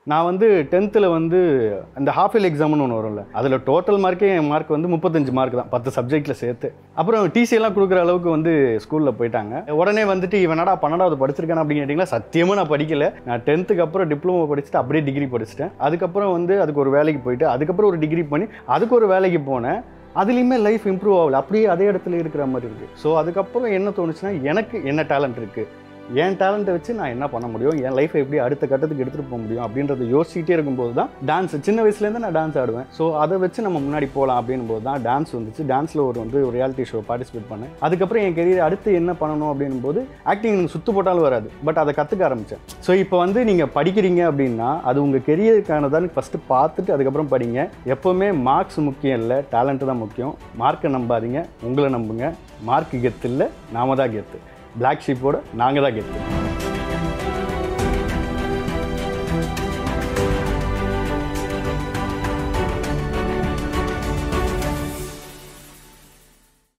நான் வந்து டென்த்தில் வந்து அந்த ஹாஃப் இயர் எக்ஸாம்னு ஒன்று வரும்ல அதில் டோட்டல் மார்க்கே என் மார்க் வந்து முப்பத்தஞ்சு மார்க் தான் பத்து சப்ஜெக்ட்டில் சேர்த்து அப்புறம் டிசி எல்லாம் கொடுக்குற அளவுக்கு வந்து ஸ்கூலில் போயிட்டாங்க உடனே வந்துட்டு இவனடா பன்னெண்டாவது படிச்சிருக்கானே அப்படின்னு கேட்டிங்கன்னா சத்தியமாக நான் படிக்கல நான் டென்த்துக்கு அப்புறம் டிப்ளமோ படிச்சுட்டு அப்படியே டிகிரி படிச்சிட்டேன் அதுக்கப்புறம் வந்து அதுக்கு ஒரு வேலைக்கு போயிட்டு அதுக்கப்புறம் ஒரு டிகிரி பண்ணி அதுக்கு ஒரு வேலைக்கு போனேன் அதுலேயுமே லைஃப் இம்ப்ரூவ் ஆகல அப்படியே அதே இடத்துல இருக்கிற மாதிரி இருக்குது ஸோ அதுக்கப்புறம் என்ன தோணுச்சுன்னா எனக்கு என்ன டேலண்ட் இருக்குது என் டேலண்ட்டை வச்சு நான் என்ன பண்ண முடியும் என் லைஃப்பை எப்படி அடுத்த கட்டத்துக்கு எடுத்துகிட்டு போக முடியும் அப்படின்றத யோசிச்சுட்டே இருக்கும்போது தான் டான்ஸ் சின்ன வயசுலேருந்து நான் டான்ஸ் ஆடுவேன் ஸோ அதை வச்சு நம்ம முன்னாடி போகலாம் அப்படின்னும் போது தான் டான்ஸ் வந்துச்சு டான்ஸில் ஒரு வந்து ஒரு ரியாலிட்டி ஷோ பார்ட்டிசிபேட் பண்ணேன் அதுக்கப்புறம் என் கெரியர் அடுத்து என்ன பண்ணணும் அப்படின்னும் போது ஆக்டிங் எனக்கு சுத்து போட்டாலும் வராது பட் அதை கற்றுக்க ஆரம்பித்தேன் ஸோ இப்போ வந்து நீங்கள் படிக்கிறீங்க அப்படின்னா அது உங்கள் கெரியருக்கானதான்னு ஃபஸ்ட்டு பார்த்துட்டு அதுக்கப்புறம் படிங்க எப்போவுமே மார்க்ஸ் முக்கியம் இல்லை டேலண்ட்டு தான் முக்கியம் மார்க்கை நம்பாதீங்க உங்களை நம்புங்க மார்க் கெத்து இல்லை நாம தான் கெத்து பிளாக் ஷீப்போட நாங்கள் தான் கெத்து